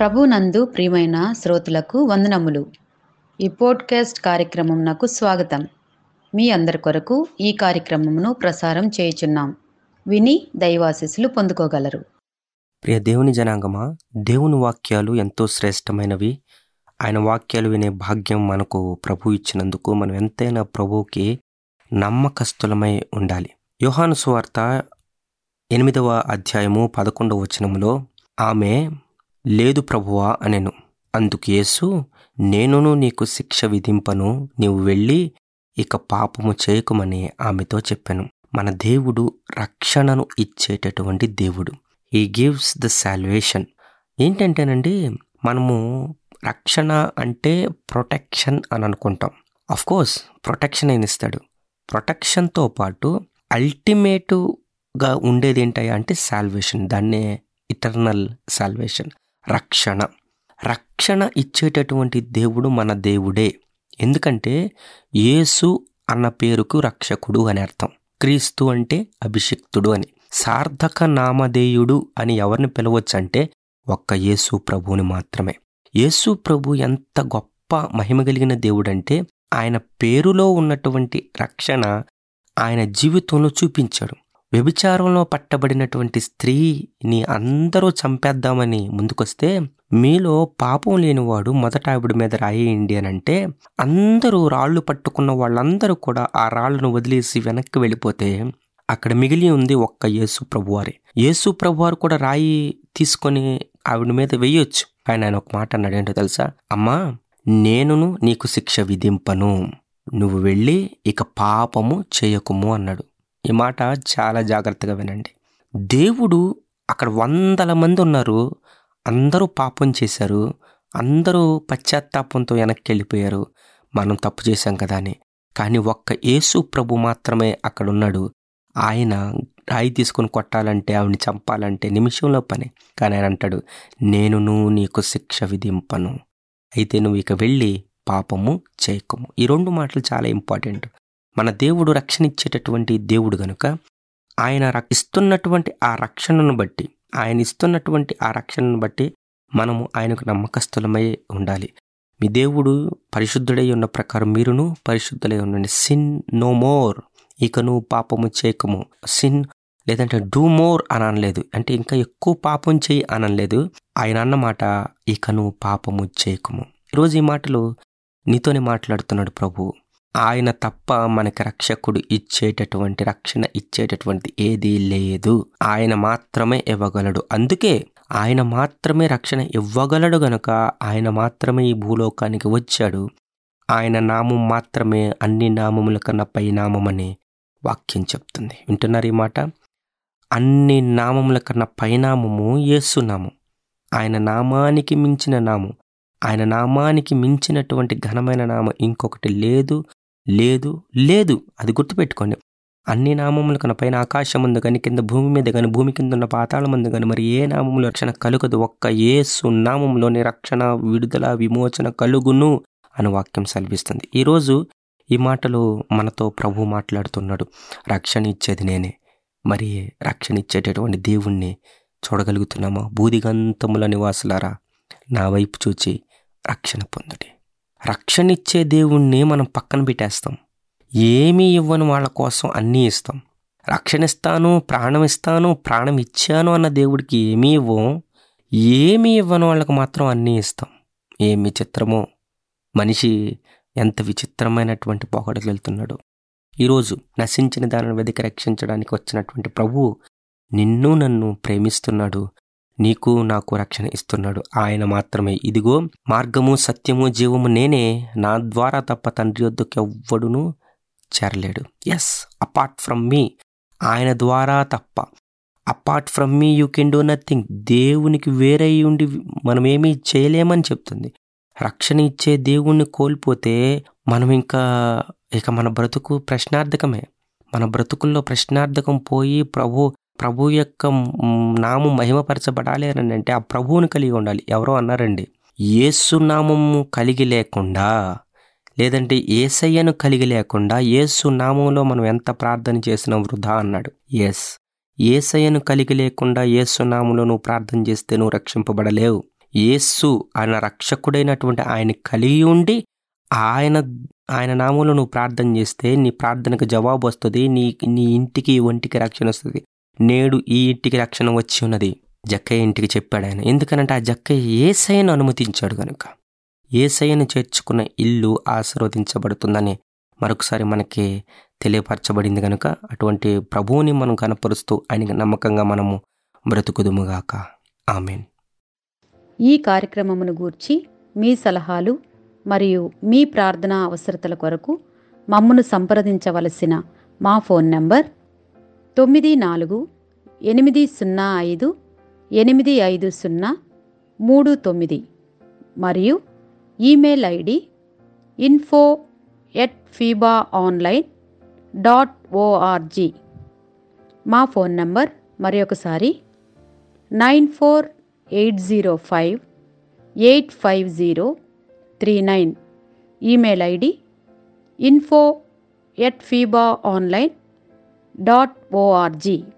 ప్రభునందు ప్రియమైన శ్రోతలకు వందనములు ఈ పోడ్కాస్ట్ కార్యక్రమం నాకు స్వాగతం మీ అందరి కొరకు ఈ కార్యక్రమమును ప్రసారం చేయుచున్నాం విని దైవాశీస్సులు పొందుకోగలరు ప్రియ దేవుని జనాంగమా దేవుని వాక్యాలు ఎంతో శ్రేష్టమైనవి ఆయన వాక్యాలు వినే భాగ్యం మనకు ప్రభు ఇచ్చినందుకు మనం ఎంతైనా ప్రభువుకి నమ్మకస్తులమై ఉండాలి యోహాను సువార్త ఎనిమిదవ అధ్యాయము పదకొండవ వచనములో ఆమె లేదు ప్రభువా అనెను అందుకు యేసు నేనును నీకు శిక్ష విధింపను నీవు వెళ్ళి ఇక పాపము చేయకుమని ఆమెతో చెప్పాను మన దేవుడు రక్షణను ఇచ్చేటటువంటి దేవుడు ఈ గివ్స్ ద సాల్వేషన్ ఏంటంటేనండి మనము రక్షణ అంటే ప్రొటెక్షన్ అని అనుకుంటాం అఫ్ కోర్స్ ప్రొటెక్షన్ అయిన ఇస్తాడు ప్రొటెక్షన్తో పాటు అల్టిమేటుగా ఉండేది ఏంటయ్యా అంటే సాల్వేషన్ దాన్నే ఇటర్నల్ సాల్వేషన్ రక్షణ రక్షణ ఇచ్చేటటువంటి దేవుడు మన దేవుడే ఎందుకంటే యేసు అన్న పేరుకు రక్షకుడు అని అర్థం క్రీస్తు అంటే అభిషిక్తుడు అని సార్థక నామధేయుడు అని ఎవరిని పిలవచ్చు అంటే ఒక్క యేసు ప్రభువుని మాత్రమే యేసు ప్రభు ఎంత గొప్ప మహిమ కలిగిన దేవుడంటే ఆయన పేరులో ఉన్నటువంటి రక్షణ ఆయన జీవితంలో చూపించాడు వ్యభిచారంలో పట్టబడినటువంటి స్త్రీని అందరూ చంపేద్దామని ముందుకొస్తే మీలో పాపం లేనివాడు మొదట ఆవిడ మీద రాయేయండి అని అంటే అందరూ రాళ్ళు పట్టుకున్న వాళ్ళందరూ కూడా ఆ రాళ్లను వదిలేసి వెనక్కి వెళ్ళిపోతే అక్కడ మిగిలి ఉంది ఒక్క యేసు ప్రభువారే యేసు ప్రభువారు కూడా రాయి తీసుకొని ఆవిడ మీద వెయ్యొచ్చు ఆయన ఆయన ఒక మాట అన్నాడు ఏంటో తెలుసా అమ్మా నేనును నీకు శిక్ష విధింపను నువ్వు వెళ్ళి ఇక పాపము చేయకుము అన్నాడు ఈ మాట చాలా జాగ్రత్తగా వినండి దేవుడు అక్కడ వందల మంది ఉన్నారు అందరూ పాపం చేశారు అందరూ పశ్చాత్తాపంతో వెనక్కి వెళ్ళిపోయారు మనం తప్పు చేశాం కదా అని కానీ ఒక్క యేసు ప్రభు మాత్రమే అక్కడ ఉన్నాడు ఆయన రాయి తీసుకొని కొట్టాలంటే ఆవిడని చంపాలంటే నిమిషంలో పని కానీ ఆయన అంటాడు నేనును నీకు శిక్ష విధింపను అయితే నువ్వు ఇక వెళ్ళి పాపము చేయకము ఈ రెండు మాటలు చాలా ఇంపార్టెంట్ మన దేవుడు రక్షణ ఇచ్చేటటువంటి దేవుడు గనుక ఆయన ఇస్తున్నటువంటి ఆ రక్షణను బట్టి ఆయన ఇస్తున్నటువంటి ఆ రక్షణను బట్టి మనము ఆయనకు నమ్మకస్తులమై ఉండాలి మీ దేవుడు పరిశుద్ధుడై ఉన్న ప్రకారం మీరును పరిశుద్ధులై ఉండండి సిన్ నో మోర్ ఇక నువ్వు పాపము చేయకము సిన్ లేదంటే డూ మోర్ అని అనలేదు అంటే ఇంకా ఎక్కువ పాపం చేయి అనలేదు ఆయన అన్నమాట ఇక నువ్వు పాపము చేయకము ఈరోజు ఈ మాటలు నీతోనే మాట్లాడుతున్నాడు ప్రభు ఆయన తప్ప మనకి రక్షకుడు ఇచ్చేటటువంటి రక్షణ ఇచ్చేటటువంటి ఏదీ లేదు ఆయన మాత్రమే ఇవ్వగలడు అందుకే ఆయన మాత్రమే రక్షణ ఇవ్వగలడు గనుక ఆయన మాత్రమే ఈ భూలోకానికి వచ్చాడు ఆయన నామం మాత్రమే అన్ని నామముల కన్నా పై నామమని వాక్యం చెప్తుంది వింటున్నారు ఈ మాట అన్ని నామముల కన్నా పైనామము యేసునామం ఆయన నామానికి మించిన నామం ఆయన నామానికి మించినటువంటి ఘనమైన నామం ఇంకొకటి లేదు లేదు లేదు అది గుర్తుపెట్టుకోండి అన్ని నామముల కన్నా పైన ఆకాశం ఉంది కానీ కింద భూమి మీద కానీ భూమి కింద ఉన్న పాతాళం ఉంది కానీ మరి ఏ నామములో రక్షణ కలుగదు ఒక్క ఏసు నామంలోని రక్షణ విడుదల విమోచన కలుగును అని వాక్యం సెలవిస్తుంది ఈరోజు ఈ మాటలు మనతో ప్రభు మాట్లాడుతున్నాడు రక్షణ ఇచ్చేది నేనే మరి రక్షణ ఇచ్చేటటువంటి దేవుణ్ణి చూడగలుగుతున్నామా బూదిగంతముల నివాసులారా నా వైపు చూచి రక్షణ పొందుడి రక్షణ ఇచ్చే దేవుణ్ణి మనం పక్కన పెట్టేస్తాం ఏమీ ఇవ్వని వాళ్ళ కోసం అన్నీ ఇస్తాం రక్షణ ఇస్తాను ప్రాణం ఇస్తాను ప్రాణం ఇచ్చాను అన్న దేవుడికి ఏమీ ఇవ్వం ఏమీ ఇవ్వని వాళ్ళకి మాత్రం అన్నీ ఇస్తాం ఏమి చిత్రమో మనిషి ఎంత విచిత్రమైనటువంటి పోకడకు వెళ్తున్నాడు ఈరోజు నశించిన దానిని వెతికి రక్షించడానికి వచ్చినటువంటి ప్రభువు నిన్ను నన్ను ప్రేమిస్తున్నాడు నీకు నాకు రక్షణ ఇస్తున్నాడు ఆయన మాత్రమే ఇదిగో మార్గము సత్యము జీవము నేనే నా ద్వారా తప్ప తండ్రి వద్దకు ఎవ్వడును చేరలేడు ఎస్ అపార్ట్ ఫ్రమ్ మీ ఆయన ద్వారా తప్ప apart from me you can do nothing దేవునికి వేరే ఉండి మనం ఏమీ చేయలేమని చెప్తుంది రక్షణ ఇచ్చే దేవుణ్ణి కోల్పోతే మనం ఇంకా ఇక మన బ్రతుకు ప్రశ్నార్థకమే మన బ్రతుకుల్లో ప్రశ్నార్థకం పోయి ప్రభు ప్రభు యొక్క నామం మహిమపరచబడాలి అని అంటే ఆ ప్రభువుని కలిగి ఉండాలి ఎవరో అన్నారండి యేసు నామము కలిగి లేకుండా లేదంటే ఏసయ్యను కలిగి లేకుండా యేసు నామంలో మనం ఎంత ప్రార్థన చేసినా వృధా అన్నాడు ఎస్ ఏసయ్యను కలిగి లేకుండా యేసు నామంలో నువ్వు ప్రార్థన చేస్తే నువ్వు రక్షింపబడలేవు యేసు ఆయన రక్షకుడైనటువంటి ఆయన కలిగి ఉండి ఆయన ఆయన నామంలో నువ్వు ప్రార్థన చేస్తే నీ ప్రార్థనకు జవాబు వస్తుంది నీ నీ ఇంటికి ఈ ఒంటికి రక్షణ వస్తుంది నేడు ఈ ఇంటికి రక్షణ వచ్చి ఉన్నది జక్కయ్య ఇంటికి చెప్పాడు ఆయన ఎందుకనంటే ఆ జక్కయ్య ఏసయ్యను అనుమతించాడు కనుక ఏసయ్యను చేర్చుకున్న ఇల్లు ఆశీర్వదించబడుతుందని మరొకసారి మనకి తెలియపరచబడింది కనుక అటువంటి ప్రభువుని మనం కనపరుస్తూ ఆయనకి నమ్మకంగా మనము బ్రతుకుదుముగాక ఆమెన్ ఈ కార్యక్రమమును గూర్చి మీ సలహాలు మరియు మీ ప్రార్థనా అవసరతల కొరకు మమ్మను సంప్రదించవలసిన మా ఫోన్ నంబర్ తొమ్మిది నాలుగు ఎనిమిది సున్నా ఐదు ఎనిమిది ఐదు సున్నా మూడు తొమ్మిది మరియు email ID info at FEBA online dot ORG మా ఫోన్ నంబర్ మరి ఒకసారి nine four eight zero five eight five zero three nine email ID info at FEBA online dot ORG